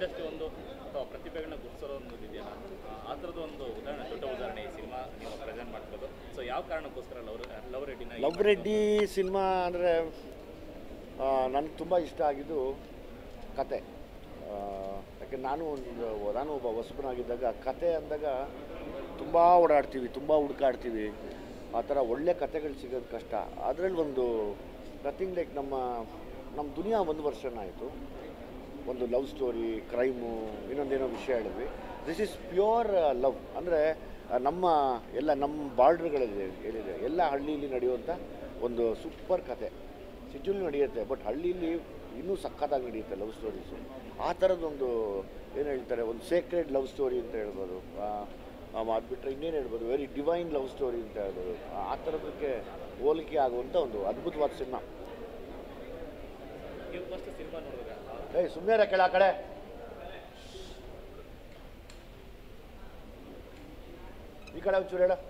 Industry ಒಂದು ಅಥವಾ ಪ್ರತಿಭೆಗಳನ್ನ ಗುರುತಿಸೋದು ಒಂದು ಇದೆಯಲ್ಲ ಆ, ಆ ಥರದ ಒಂದು ಉದಾಹರಣೆ ದೊಡ್ಡ ಉದಾಹರಣೆ ಈ ಸಿನಿಮಾ ನೀವು ಪ್ರೆಸೆಂಟ್ ಮಾಡ್ತಿರೋದು ಸೊ ಯಾವ ಕಾರಣಕ್ಕೋಸ್ಕರ ಲವ್ ಲವ್ ರೆಡ್ಡಿನ ಲವ್ ರೆಡ್ಡಿ ಸಿನಿಮಾ ಅಂದರೆ ನನಗೆ ತುಂಬ ಇಷ್ಟ ಆಗಿದ್ದು ಕತೆ ಆ, ಯಾಕೆ ನಾನು ಒಂದು ನಾನು ಒಬ್ಬ ಹೊಸಬನಾಗಿದ್ದಾಗ ಕತೆ ಅಂದಾಗ ತುಂಬ ಓಡಾಡ್ತೀವಿ ತುಂಬ ಹುಡುಕಾಡ್ತೀವಿ ಆ ಥರ ಒಳ್ಳೆ ಕತೆಗಳು ಸಿಗೋದು ಕಷ್ಟ ಅದರಲ್ಲಿ ಒಂದು ನಥಿಂಗ್ ಲೈಕ್ ನಮ್ಮ ನಮ್ಮ ದುನಿಯಾ ಒಂದು ವರ್ಷನ ಆಯಿತು ಒಂದು ಲವ್ ಸ್ಟೋರಿ ಕ್ರೈಮು ಇನ್ನೊಂದೇನೋ ವಿಷಯ ಹೇಳಿದ್ವಿ ದಿಸ್ ಇಸ್ ಪ್ಯೂರ್ ಲವ್ ಅಂದರೆ ನಮ್ಮ ಎಲ್ಲ ನಮ್ಮ ಬಾರ್ಡ್ರ್ಗಳಲ್ಲಿ ಏನಿದೆ ಎಲ್ಲ ಹಳ್ಳಿಯಲ್ಲಿ ನಡೆಯುವಂಥ ಒಂದು ಸೂಪರ್ ಕತೆ ಸಿಟಿಲಿ ನಡೆಯುತ್ತೆ ಬಟ್ ಹಳ್ಳಿಲಿ ಇನ್ನೂ ಸಖತ್ತಾಗಿ ನಡೆಯುತ್ತೆ ಲವ್ ಸ್ಟೋರೀಸು ಆ ಥರದ್ದೊಂದು ಏನು ಹೇಳ್ತಾರೆ ಒಂದು ಸೇಕ್ರೆಡ್ ಲವ್ ಸ್ಟೋರಿ ಅಂತ ಹೇಳ್ಬೋದು ಅದು ಬಿಟ್ಟರೆ ಇನ್ನೇನು ಹೇಳ್ಬೋದು ವೆರಿ ಡಿವೈನ್ ಲವ್ ಸ್ಟೋರಿ ಅಂತ ಹೇಳ್ಬೋದು ಆ- ಆ ಥರದಕ್ಕೆ ಹೋಲಿಕೆ ಆಗುವಂಥ ಒಂದು ಅದ್ಭುತವಾದ ಸಿನಿಮಾ ನೀವು ಫಸ್ಟ್ ಸಿನಿಮಾ ನೋಡಿದಾಗ ಏಯ್ ಸುಮ್ಮನೆ ಕೆಳ ಕಡೆ ಈ ಕಡೆ ಒಂಚೂರು ಹೇಳ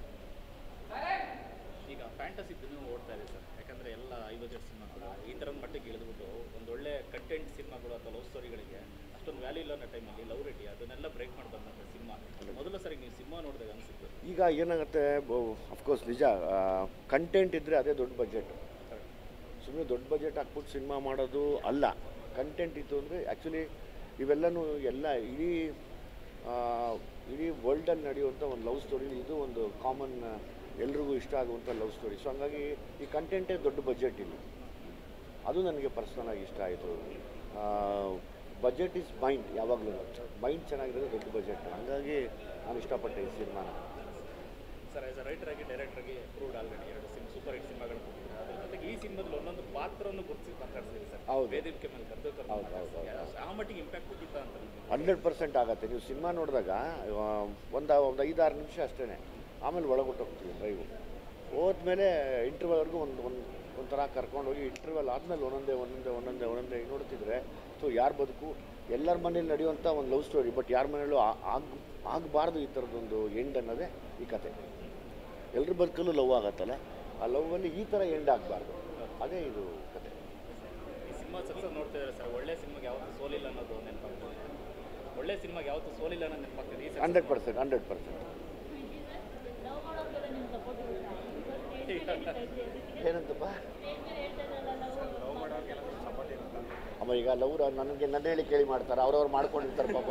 ಈಗ ಫ್ಯಾಂಟಸಿ ಫಿಲ್ಮ್ ಓಡ್ತಾ ಇದೆ ಸರ್ ಯಾಕಂದರೆ ಎಲ್ಲ ಐ ಬಜೆಟ್ ಸಿನಿಮಾಗಳು ಈ ಥರದ ಮಟ್ಟಿಗೆ ಇಳಿದ್ಬಿಟ್ಟು ಒಂದು ಒಳ್ಳೆ ಕಂಟೆಂಟ್ ಸಿನಿಮಾಗಳು ಅಥವಾ ಲವ್ ಸ್ಟೋರಿಗಳಿಗೆ ಅಷ್ಟೊಂದು ವ್ಯಾಲ್ಯೂ ಇಲ್ಲ ಅನ್ನೋ ಟೈಮಲ್ಲಿ ಲವ್ ರೆಡ್ಡಿ ಅದನ್ನೆಲ್ಲ ಬ್ರೇಕ್ ಮಾಡಿ ಬಂದಂಥ ಸಿನಿಮಾ ಮೊದಲ ಸರಿ ನೀವು ಸಿನಿಮಾ ನೋಡಿದಾಗ ಅನಿಸುತ್ತೆ ಈಗ ಏನಾಗುತ್ತೆ ಅಫ್ಕೋರ್ಸ್ ನಿಜ ಕಂಟೆಂಟ್ ಇದ್ದರೆ ಅದೇ ದೊಡ್ಡ ಬಜೆಟ್ ಸುಮ್ಮನೆ ದೊಡ್ಡ ಬಜೆಟ್ ಹಾಕ್ಬಿಟ್ಟು ಸಿನಿಮಾ ಮಾಡೋದು ಅಲ್ಲ ಕಂಟೆಂಟ್ ಇತ್ತು ಅಂದರೆ ಆ್ಯಕ್ಚುಲಿ ಇವೆಲ್ಲನೂ ಎಲ್ಲ ಇಡೀ ಆ, ಇಡೀ ವರ್ಲ್ಡಲ್ಲಿ ನಡೆಯುವಂಥ ಒಂದು ಲವ್ ಸ್ಟೋರಿ ಇದು ಒಂದು ಕಾಮನ್ ಎಲ್ರಿಗೂ ಇಷ್ಟ ಆಗುವಂಥ ಲವ್ ಸ್ಟೋರಿ ಸೊ ಹಂಗಾಗಿ ಈ ಕಂಟೆಂಟೇ ದೊಡ್ಡ ಬಜೆಟ್ ಇಲ್ಲಿ ಅದು ನನಗೆ ಪರ್ಸ್ನಲ್ ಆಗಿ ಇಷ್ಟ ಆಯಿತು ಬಜೆಟ್ ಇಸ್ ಮೈಂಡ್ ಯಾವಾಗಲೂ ಮೈಂಡ್ ಚೆನ್ನಾಗಿರೋದು ದೊಡ್ಡ ಬಜೆಟ್ ಹಂಗಾಗಿ ನಾನು ಇಷ್ಟಪಟ್ಟೆ ಈ ಸಿನಿಮಾನ ಸರ್ ಆಸ್ ಅ ರೈಟರ್ ಆಗಿ ಡೈರೆಕ್ಟರ್ ಆಗಿ ಪ್ರೂವ್ಡ್ ಆಲ್ರೆಡಿ ಎರಡು ಸಿಮ್ ಸೂಪರ್ ಹಿಟ್ ಸಿನಿಮಾಗಳು ಕೊಟ್ಟಿದ್ದಾರೆ ಅದ್ರ ಜೊತೆಗೆ ಈ ಸಿನಿಮಾದಲ್ಲಿ ಒಂದೊಂದು ಪಾತ್ರವನ್ನು ಗುರುತಿಸಿ ಮಾತಾಡ್ತೀವಿ ಸರ್ ಹೌದು. ವೇದಿಕೆ ಮೇಲೆ ಕರೆದು ಕರೆದು ಹೌದು, ಹೌದು, ಮಾತಾಡ್ಸಿ. ಆ ಮಟ್ಟಿಗೆ ಇಂಪ್ಯಾಕ್ಟ್ ಕೊಟ್ಟಿತ್ತ ಅಂತ ನಿಮ್ಗೆ? ಹಂಡ್ರೆಡ್ ಪರ್ಸೆಂಟ್ ಆಗುತ್ತೆ ನೀವು ಸಿನಿಮಾ ನೋಡಿದಾಗ ಒಂದು ಒಂದು ಐದಾರು ನಿಮಿಷ ಅಷ್ಟೇ ಆಮೇಲೆ ಒಳಗೊಟ್ಟೋಗ್ತೀವಿ ಡ್ರೈವು ಹೋದ್ಮೇಲೆ ಇಂಟರ್ವಲ್ವರೆಗೂ ಒಂದು ಒಂದು ಒಂಥರ ಕರ್ಕೊಂಡೋಗಿ ಇಂಟರ್ವಲ್ ಆದಮೇಲೆ ಒಂದೊಂದೇ ಒಂದೊಂದೇ ಒಂದೊಂದೇ ಒಂದೊಂದೇ ನೋಡ್ತಿದ್ರೆ ಸೊ ಯಾರ ಬದುಕು ಎಲ್ಲರ ಮನೇಲಿ ನಡೆಯುವಂಥ ಒಂದು ಲವ್ ಸ್ಟೋರಿ ಬಟ್ ಯಾರ ಮನೇಲೂ ಆ- ಆಗ್ ಆಗಬಾರ್ದು ಈ ಥರದೊಂದು ಎಂಡ್ ಅನ್ನೋದೇ ಈ ಕತೆ ಎಲ್ಲರ ಬದುಕಲ್ಲೂ ಲವ್ ಆಗತ್ತಲ್ಲ ಆ ಲವ್ವಲ್ಲಿ ಈ ಥರ ಎಂಡ್ ಆಗಬಾರ್ದು ಅದೇ ಇದು ಕತೆ ಈ ಸಿನಿಮಾ ಸಕ್ಸಸ್ ನೋಡ್ತಾ ಇದ್ದಾರೆ ಸರ್ ಒಳ್ಳೆ ಸಿನಿಮಾಗೆ ಯಾವತ್ತೂ ಸೋಲಿಲ್ಲ ಅನ್ನೋದು ನೆನಪಾಗ್ತದೆ ಒಳ್ಳೆ ಸಿನಿಮಾಗೆ ಯಾವತ್ತೂ ಸೋಲಿಲ್ಲ ಅನ್ನೋದು ನೆನಪಾಗ್ತದೆ ಈ hundred percent hundred percent love ಮಾಡೋಕ್ಕೆಲ್ಲ ನಿಮ್ಮ ಸಪೋರ್ಟ್ ಇರುತ್ತಾ ಸ್ಟೇಜ್ ಮೇಲೆ ಹೇಳ್ತಾ ಇದ್ರಿ ಅದಕ್ಕೆ ಏನಂತಪ್ಪ ಸ್ಟೇಜ್ ಮೇಲೆ ಹೇಳ್ತಾ ಇದ್ರಲ್ಲ ಲವ್ ಅಮ್ಮ ಈಗ ಲವ್ ನನಗೆ ನನ್ನ ಹೇಳಿ ಕೇಳಿ ಮಾಡ್ತಾರೆ ಅವ್ರವ್ರು ಮಾಡ್ಕೊಂಡಿರ್ತಾರೆ ಪಾಪ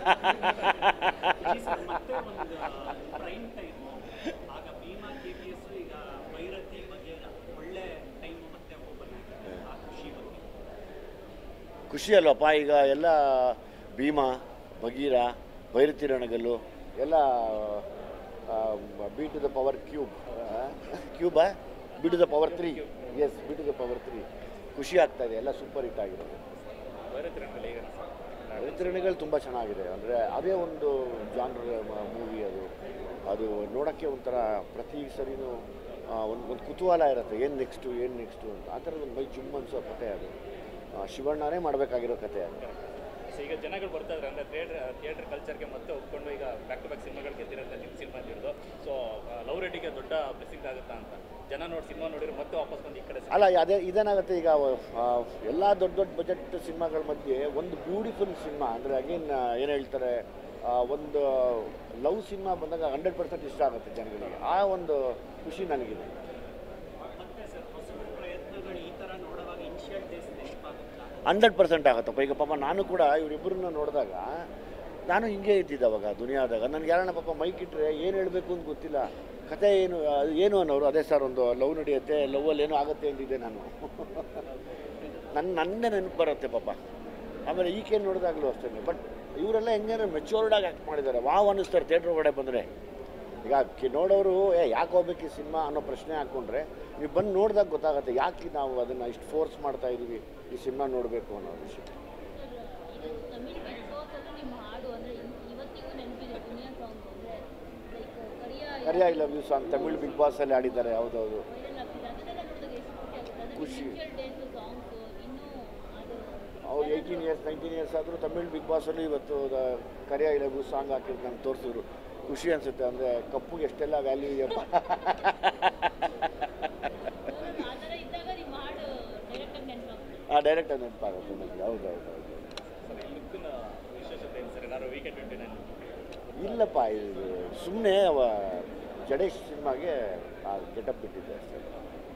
ಸರ್ ಮತ್ತೆ ಒಂದು ಪ್ರೈಮ್ ಟೈಮ್ ಆಗ ಭೀಮಾ ಕೆ ಪಿ ಎಸ್ ಈಗ ಭೈರತಿ ಬಗ್ಗೆ ಒಳ್ಳೆ ಟೈಮ್ ಮತ್ತೆ ಓಪನ್ ಆಗಿದೆ ಆ ಖುಷಿ ಬಗ್ಗೆ ಖುಷಿ ಅಲ್ವಪ್ಪ ಈಗ ಎಲ್ಲ ಭೀಮಾ ಬಗೀರ ಭೈರತಿ ರಣಗಲ್ಲು ಎಲ್ಲ B to the power cube ಕ್ಯೂಬಾ B to the power three yes B to the power three ಖುಷಿ ಆಗ್ತಾ ಇದೆ ಎಲ್ಲ ಸೂಪರ್ ಹಿಟ್ ಆಗಿರೋದು ಬೇರೆ ತಿರಂಗಲ್ಲಿ ಈಗ ಸರ್ ವಿತರಣೆಗಳು ತುಂಬ ಚೆನ್ನಾಗಿದೆ ಅಂದರೆ ಅದೇ ಒಂದು ಜಾನ್ರ್ ಮೂವಿ ಅದು ಅದು ನೋಡೋಕ್ಕೆ ಒಂಥರ ಪ್ರತಿ ಸರಿನೂ ಒಂದು ಒಂದು ಕುತೂಹಲ ಇರುತ್ತೆ ಏನು ನೆಕ್ಸ್ಟು ಏನು ನೆಕ್ಸ್ಟು ಅಂತ ಆ ಥರದ ಒಂದು ಮೈ ಜುಮ್ ಅನ್ಸೋ ಕತೆ ಅದು ಆ, ಶಿವಣ್ಣನೇ ಮಾಡಬೇಕಾಗಿರೋ ಕತೆ ಅದು ಸೊ ಈಗ ಜನಗಳು ಬರ್ತಾ ಇದ್ದಾರೆ ಅಂದರೆ ಥಿಯೇಟರ್ ಥಿಯೇಟರ್ ಕಲ್ಚರ್ಗೆ ಮತ್ತೆ ಒಪ್ಕೊಂಡು ಈಗ ಬ್ಯಾಕ್ ಟು ಬ್ಯಾಕ್ ಸಿನಿಮಾಗಳು ಗೆದ್ದಿರೋದು ನಿಮ್ಮ ಸಿನಿಮಾ ಹಿಡಿದು ಸೊ ಲವ್ ರೆಡ್ಡಿಗೆ ದೊಡ್ಡ ಬ್ಲೆಸ್ಸಿಂಗ್ ಆಗುತ್ತಾ ಅಂತ ಜನ ನೋಡಿ ಸಿನಿಮಾ ನೋಡಿದ್ರೆ ಮತ್ತೆ ವಾಪಸ್ ಬಂದು ಈ ಕಡೆ ಅಲ್ಲ ಅದೇ ಇದೇನಾಗುತ್ತೆ ಈಗ ಎಲ್ಲ ದೊಡ್ಡ ದೊಡ್ಡ ಬಜೆಟ್ ಸಿನಿಮಾಗಳ ಮಧ್ಯೆ ಒಂದು ಬ್ಯೂಟಿಫುಲ್ ಸಿನಿಮಾ ಅಂದರೆ ಅಗೇನ್ ಏನು ಹೇಳ್ತಾರೆ ಆ, ಒಂದು ಲವ್ ಸಿನಿಮಾ ಬಂದಾಗ ಹಂಡ್ರೆಡ್ ಪರ್ಸೆಂಟ್ ಇಷ್ಟ ಆಗುತ್ತೆ ಜನಗಳಿಗೆ ಆ ಒಂದು ಖುಷಿ ನನಗಿದೆ ಮತ್ತೆ ಸರ್ ಹೊಸ ಪ್ರಯತ್ನಗಳು ಈ ಥರ ನೋಡುವಾಗ ಇನಿಷಿಯಲ್ ಡೇಸ್ ನೆನಪಾಗುತ್ತಾ ಹಂಡ್ರೆಡ್ ಪರ್ಸೆಂಟ್ ಆಗುತ್ತಪ್ಪ ಈಗ ಪಾಪ ನಾನು ಕೂಡ ಇವರಿಬ್ಬರನ್ನ ನೋಡಿದಾಗ ನಾನು ಹಿಂಗೆ ಇದ್ದಿದ್ದೆ ಅವಾಗ ದುನಿಯಾದಾಗ ನನಗೆ ಯಾರನ್ನ ಪಾಪ ಮೈಕ್ ಇಟ್ಟರೆ ಏನು ಹೇಳಬೇಕು ಅಂತ ಗೊತ್ತಿಲ್ಲ ಕತೆ ಏನು ಅದು ಏನು ಅನ್ನೋರು ಅದೇ ಸರ್ ಒಂದು ಲವ್ ನಡೆಯುತ್ತೆ ಲವ್ವಲ್ಲಿ ಏನೋ ಆಗುತ್ತೆ ಅಂದಿದ್ದೆ ನಾನು ನನ್ನ ನನ್ನೇ ನೆನಪು ಬರುತ್ತೆ ಪಾಪ ಆಮೇಲೆ ಈಕೆ ನೋಡಿದಾಗಲೂ ಅಷ್ಟೇ ಬಟ್ ಇವರೆಲ್ಲ ಹೆಂಗೇನೋ ಮೆಚೂರ್ಡಾಗಿ ಆ್ಯಕ್ಟ್ ಮಾಡಿದ್ದಾರೆ ವಾವ್ ಅನ್ನಿಸ್ತಾರೆ ಥಿಯೇಟ್ರ್ ಒಳಗಡೆ ಬಂದರೆ ಈಗ ಕಿ- ನೋಡೋರು ಏ ಯಾಕೆ ಹೋಗ್ಬೇಕು ಈ ಸಿನಿಮಾ ಅನ್ನೋ ಪ್ರಶ್ನೆ ಹಾಕ್ಕೊಂಡ್ರೆ ನೀವು ಬಂದು ನೋಡಿದಾಗ ಗೊತ್ತಾಗುತ್ತೆ ಯಾಕೆ ನಾವು ಅದನ್ನು ಇಷ್ಟು ಫೋರ್ಸ್ ಮಾಡ್ತಾ ಇದ್ದೀವಿ ಈ ಸಿನಿಮಾ ನೋಡಬೇಕು ಅನ್ನೋ ವಿಷಯ ಇದು ತಮಿಳ್ ಬಿಗ್ ಬಾಸ್ ಅಲ್ಲೂ ನಿಮ್ಮ ಹಾಡು ಅಂದರೆ ಇವತ್ತಿಗೂ ನೆನಪಿದೆ ದುನಿಯಾ ಸಾಂಗ್ ಅಂದರೆ like Kariya Kariya I love you song Tamil big ಬಾಸಲ್ಲಿ ಆಡಿದ್ದಾರೆ ಹೌದೌದು ವೈರಲ್ ಆಗ್ತಿದೆ ಅದನ್ನೆಲ್ಲ ನೋಡಿದಾಗ ಎಷ್ಟು ಖುಷಿ ಖುಷಿ. ಆಗುತ್ತೆ ಅಂದರೆ ಇನಿಷಿಯಲ್ ಡೇಸ್ ಸಾಂಗ್ಸು ಇನ್ನೂ ಅದು ಅವ್ರು ಏಯ್ಟೀನ್ ಇಯರ್ಸ್ ನೈನ್ಟೀನ್ ಇಯರ್ಸ್ ಆದರೂ ತಮಿಳ್ ಬಿಗ್ ಬಾಸಲ್ಲಿ ಇವತ್ತು ದ- Kariya I love you song ಹಾಕಿದ್ದು ನಮ್ಗೆ ತೋರಿಸಿದ್ರು ಖುಷಿ ಅನಿಸುತ್ತೆ ಅಂದರೆ ಕಪ್ಪುಗೆ ಎಷ್ಟೆಲ್ಲ ವ್ಯಾಲ್ಯೂ ಇದೆಯಪ್ಪ ಆ ಥರ ಇದ್ದಾಗ ನಿಮ್ಮ ಹಾಡು ಡೈರೆಕ್ಟಾಗಿ ನೆನಪಾಗ್ತದೆ ಆ ಡೈರೆಕ್ಟಾಗಿ ನೆನಪಾಗುತ್ತೆ ನನಗೆ ಹೌದು ಹೌದು ಹೌದು ಸರ್ ಇಲ್ಲಿ ಲುಕ್ಕಿನ ವಿಶೇಷತೆ ಏನು ಸರ್ ಏನಾದ್ರು ವೀಕೆಂಡ್ ಟ್ವೆಂಟಿ ನೈನ್ ಇಲ್ಲಪ್ಪ ಇದು ಸುಮ್ಮನೆ ಅವ ಜಡೇಶ್ ಸಿನಿಮಾಗೆ ಆ ಗೆಟಪ್ ಬಿಟ್ಟಿದ್ದೆ ಅಷ್ಟೇ